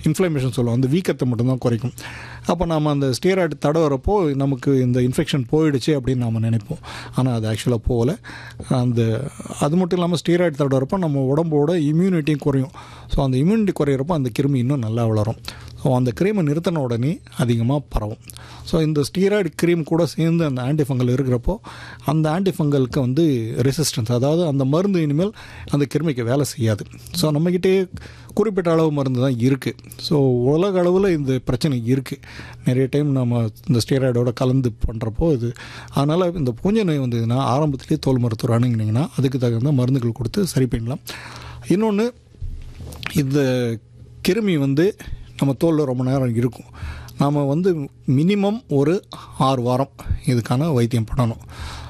inflammation சொல்லுவோம் அந்த வீக்கத்தை மட்டும்தான் குறைக்கும் அப்போ நம்ம அந்த ஸ்டீராய்டு தடவுறப்போ நமக்கு இந்த இன்ஃபெக்ஷன் போயிடுச்சு அப்படின்னு நம்ம நினைப்போம் ஆனால் அது ஆக்சுவலாக போகல அந்த அது மட்டும் இல்லாமல் ஸ்டீராய்டு தடவுறப்போ நம்ம உடம்போட இம்யூனிட்டியும் குறையும் ஸோ அந்த இம்யூனிட்டி குறையிறப்போ அந்த கிருமி இன்னும் நல்லா வளரும் ஸோ அந்த க்ரீமை நிறுத்தின உடனே அதிகமாக பரவும் ஸோ இந்த ஸ்டீராய்டு க்ரீம் கூட சேர்ந்து அந்த ஆன்டிஃபங்கல் இருக்கிறப்போ அந்த ஆன்டிஃபங்கலுக்கு வந்து ரெசிஸ்டன்ஸ் அதாவது அந்த மருந்து இனிமேல் அந்த கிருமிக்கு வேலை செய்யாது ஸோ நம்மக்கிட்டே குறிப்பிட்ட அளவு மருந்து தான் இருக்குது ஸோ உலக அளவில் இந்த பிரச்சனை இருக்குது நிறைய டைம் நம்ம இந்த ஸ்டீராய்டோட கலந்து பண்ணுறப்போ இது அதனால் இந்த பூஞ்சை நோய் வந்ததுன்னா ஆரம்பத்திலேயே தோல் மருத்துவர் அணுகுனீங்கன்னா அதுக்கு தகுந்த மருந்துகள் கொடுத்து சரி பண்ணலாம் இன்னொன்று இந்த கிருமி வந்து நம்ம தோலில் ரொம்ப நேரம் இருக்கும் நாம் வந்து மினிமம் ஒரு ஆறு வாரம் இதுக்கான வைத்தியம் பண்ணணும்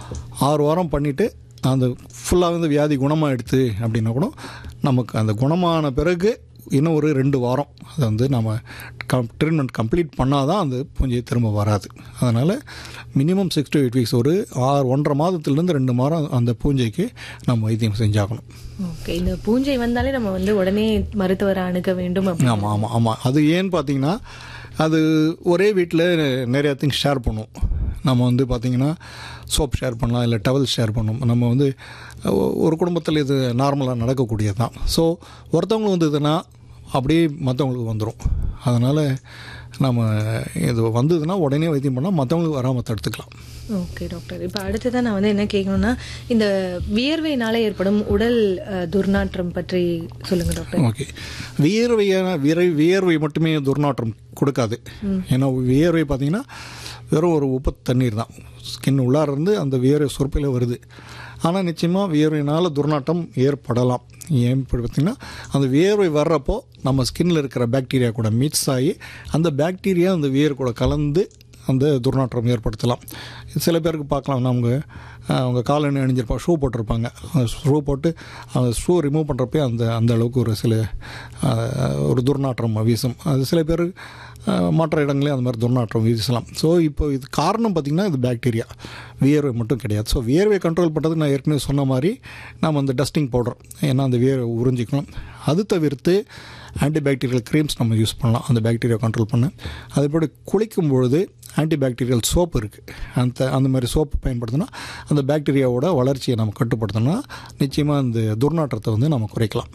ஆறு வாரம் பண்ணிவிட்டு அந்த ஃபுல்லாக வந்து வியாதி குணமாகிடுது அப்படின்னா கூட நமக்கு அந்த குணமான பிறகு இன்னும் ஒரு ரெண்டு வாரம் அதை வந்து நம்ம கம் ட்ரீட்மெண்ட் கம்ப்ளீட் பண்ணால் தான் அந்த பூஞ்சை திரும்ப வராது அதனால் minimum six to eight weeks ஒரு ஆறு ஒன்றரை மாதத்துலேருந்து ரெண்டு மாதம் அந்த பூஞ்சைக்கு நம்ம வைத்தியம் செஞ்சாகணும் ஓகே இந்த பூஞ்சை வந்தாலே நம்ம வந்து உடனே மருத்துவரை அணுக வேண்டும் அப்படி ஆமாம் ஆமாம் ஆமாம் அது ஏன்னு பார்த்தீங்கன்னா அது ஒரே வீட்டில் நிறையா திங்ஸ் ஷேர் பண்ணுவோம் நம்ம வந்து பார்த்திங்கன்னா சோப் ஷேர் பண்ணலாம் இல்லை டவல் ஷேர் பண்ணுவோம் நம்ம வந்து ஒ- ஒரு குடும்பத்தில் இது நார்மலாக நடக்கக்கூடியது தான் ஸோ ஒருத்தவங்களுக்கு வந்ததுன்னா அப்படியே மற்றவங்களுக்கு வந்துடும் அதனால் நம்ம இது வந்ததுன்னா உடனே வைத்தியம் பண்ணால் மற்றவங்களுக்கு வராமல் தடுத்துக்கலாம் ஓகே டாக்டர் இப்போ அடுத்ததான் நான் வந்து என்ன கேட்கணும்னா இந்த வியர்வையினால ஏற்படும் உடல் அஹ், துர்நாற்றம் பற்றி சொல்லுங்க டாக்டர் ஓகே வியர்வையான விரை வியர்வை மட்டுமே துர்நாற்றம் கொடுக்காது ஏன்னா வியர்வை பார்த்தீங்கன்னா வெறும் ஒரு உப்பு தண்ணீர் தான் ஸ்கின் உள்ளார இருந்து அந்த வியர்வை சொற்பில் வருது ஆனால் நிச்சயமாக வியர்வையினால் துர்நாற்றம் ஏற்படலாம் ஏன் இப்படி பார்த்தீங்கன்னா அந்த வியர்வை வர்றப்போ நம்ம ஸ்கின்ல இருக்கிற பாக்டீரியா கூட மிக்ஸ் ஆகி அந்த பாக்டீரியா அந்த வியர் கூட கலந்து அந்த துர்நாற்றம் ஏற்படுத்தலாம் சில பேருக்கு பார்க்கலாம் அவங்க அவங்க காலணி அணிஞ்சிருப்பாங்க ஷூ போட்டிருப்பாங்க ஷூ போட்டு அந்த ஷூ ரிமூவ் பண்ணுறப்பே அந்த அந்த அளவுக்கு ஒரு சில அஹ், ஒரு துர்நாற்றம் வீசும் அது சில பேர் அஹ், மற்ற இடங்களே அந்த மாதிரி துர்நாற்றம் வீசலாம் ஸோ இப்போ இது காரணம் பார்த்திங்கன்னா இது பாக்டீரியா வியர்வை மட்டும் கிடையாது ஸோ வியர்வை கண்ட்ரோல் பண்ணுறதுக்கு நான் ஏற்கனவே சொன்ன மாதிரி நம்ம அந்த டஸ்டிங் பவுடர் ஏன்னா அந்த வியர்வை உறிஞ்சிக்கணும் அது தவிர்த்து ஆன்டிபாக்டீரியல் க்ரீம்ஸ் நம்ம யூஸ் பண்ணலாம் அந்த பாக்டீரியா கண்ட்ரோல் பண்ண அதுபடி குளிக்கும் பொழுது ஆன்டிபாக்டீரியல் சோப்பு இருக்குது அந்த அந்த மாதிரி சோப்பு பயன்படுத்தினா அந்த பாக்டீரியாவோட வளர்ச்சியை நம்ம கட்டுப்படுத்தினா நிச்சயமாக அந்த துர்நாற்றத்தை வந்து நம்ம குறைக்கலாம்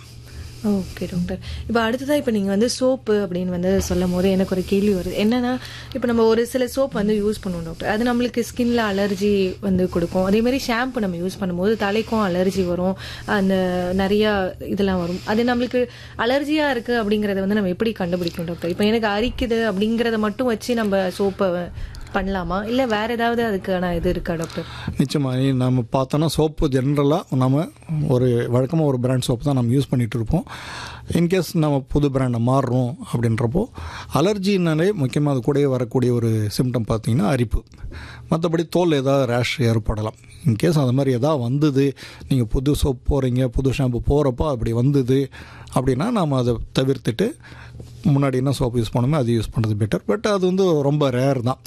ஓகே டாக்டர் இப்போ அடுத்ததாக இப்போ நீங்கள் வந்து சோப்பு அப்படின்னு வந்து சொல்லும் போது எனக்கு ஒரு கேள்வி வருது என்னன்னா இப்போ நம்ம ஒரு சில சோப் வந்து யூஸ் பண்ணுவோம் டாக்டர் அது நம்மளுக்கு ஸ்கின்ல அலர்ஜி வந்து கொடுக்கும் அதே மாதிரி ஷாம்பு நம்ம யூஸ் பண்ணும்போது தலைக்கும் அலர்ஜி வரும் அந்த நிறைய இதெல்லாம் வரும் அது நம்மளுக்கு அலர்ஜியா இருக்கு அப்படிங்கறத வந்து நம்ம எப்படி கண்டுபிடிக்கணும் டாக்டர் இப்போ எனக்கு அரிக்குது அப்படிங்கறத மட்டும் வச்சு நம்ம சோப்பை பண்ணலாமா இல்ல வேற ஏதாவது அதுக்கான இது இருக்கா டாக்டர் நிச்சயமாக நம்ம பார்த்தோன்னா சோப்பு ஜென்ரலாக நம்ம ஒரு வழக்கமாக ஒரு பிராண்ட் சோப்பு தான் நம்ம யூஸ் பண்ணிகிட்டு இருப்போம் இன்கேஸ் நம்ம புது பிராண்டை மாறுறோம் அப்படின்றப்போ அலர்ஜினாலே முக்கியமாக அது கூடயே வரக்கூடிய ஒரு சிம்டம் பார்த்தீங்கன்னா அரிப்பு மற்றபடி தோல் ஏதாவது ரேஷ் ஏற்படலாம் இன்கேஸ் அது மாதிரி எதாவது வந்தது நீங்கள் புது சோப் போகிறீங்க புது ஷாம்பு போகிறப்போ அப்படி வந்தது அப்படின்னா நாம் அதை தவிர்த்துட்டு முன்னாடி என்ன சோப் யூஸ் பண்ணுமோ அது யூஸ் பண்ணுறது பெட்டர் பட் அது வந்து ரொம்ப ரேர் தான்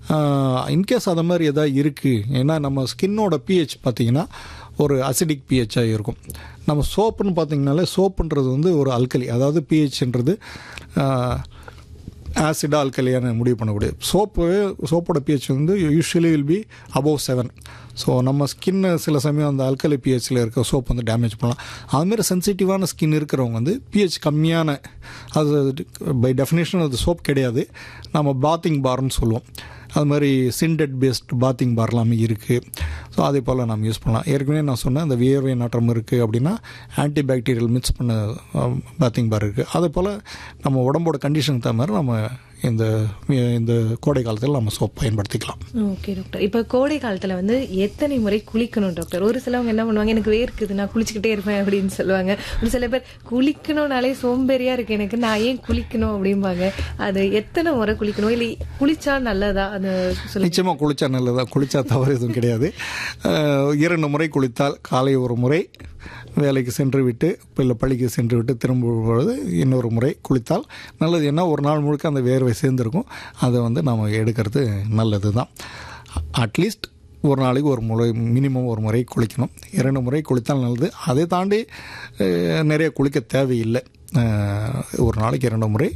இன்கேஸ் அது மாதிரி எதாவது இருக்குது ஏன்னா நம்ம ஸ்கின்னோட பிஹெச் பார்த்தீங்கன்னா ஒரு அசிடிக் பிஹெச்சாக இருக்கும் நம்ம சோப்புன்னு பார்த்தீங்கனாலே சோப்புன்றது வந்து ஒரு அல்கலி அதாவது பிஹெச்ன்றது ஆசிடா அல்கலியான முடிவு பண்ணக்கூடிய சோப்பு சோப்போட பிஹெச் வந்து usually will be above seven so நம்ம ஸ்கின்னு சில சமயம் அந்த அல்கலி பிஹெச்சில் இருக்க சோப் வந்து டேமேஜ் பண்ணலாம் அதுமாரி சென்சிட்டிவான ஸ்கின் இருக்கிறவங்க வந்து பிஹெச் கம்மியான அது பை டெஃபினேஷன் அது சோப் கிடையாது நம்ம பாத்திங் பார்னு சொல்லுவோம் அது மாதிரி சிண்டட் பேஸ்ட் பாத்திங் பார் எல்லாமே இருக்குது ஸோ அதே போல் நம்ம யூஸ் பண்ணலாம் ஏற்கனவே நான் சொன்னேன் அந்த வியர்வை நாற்றம் இருக்குது அப்படின்னா ஆன்டி பாக்டீரியல் மிக்ஸ் பண்ண பாத்திங் பார் இருக்குது அதே போல் நம்ம உடம்போட கண்டிஷனுக்கு தகுந்த மாதிரி நம்ம இந்த இந்த கோடை காலத்தில் நம்ம சோப் பயன்படுத்திக்கலாம் ஓகே டாக்டர் இப்போ கோடை காலத்துல வந்து எத்தனை முறை குளிக்கணும் டாக்டர் ஒரு சிலவங்க என்ன பண்ணுவாங்க எனக்கு வேர்க்குது நான் குளிச்சுக்கிட்டே இருப்பேன் அப்படின்னு சொல்லுவாங்க ஒரு சில பேர் குளிக்கணும்னாலே சோம்பேறியா இருக்கு எனக்கு நான் ஏன் குளிக்கணும் அப்படிம்பாங்க அது எத்தனை முறை குளிக்கணும் இல்லை குளிச்சா நல்லதா அது சொல்லுங்க நிச்சயமாக குளித்தா நல்லதா குளித்தா தவறு எதுவும் கிடையாது அஹ், இரண்டு முறை குளித்தால் காலை ஒரு முறை வேலைக்கு சென்று விட்டு இல்லை பள்ளிக்கு சென்று விட்டு திரும்பும் பொழுது இன்னொரு முறை குளித்தால் நல்லது ஏன்னா ஒரு நாள் முழுக்க அந்த வேர்வை சேர்ந்துருக்கும் அதை வந்து நம்ம எடுக்கிறது நல்லது தான் அட்லீஸ்ட் ஒரு நாளைக்கு ஒரு முறை மினிமம் ஒரு முறை குளிக்கணும் இரண்டு முறை குளித்தால் நல்லது அதை தாண்டி அஹ், நிறைய குளிக்க தேவையில்லை அஹ், ஒரு நாளைக்கு இரண்டு முறை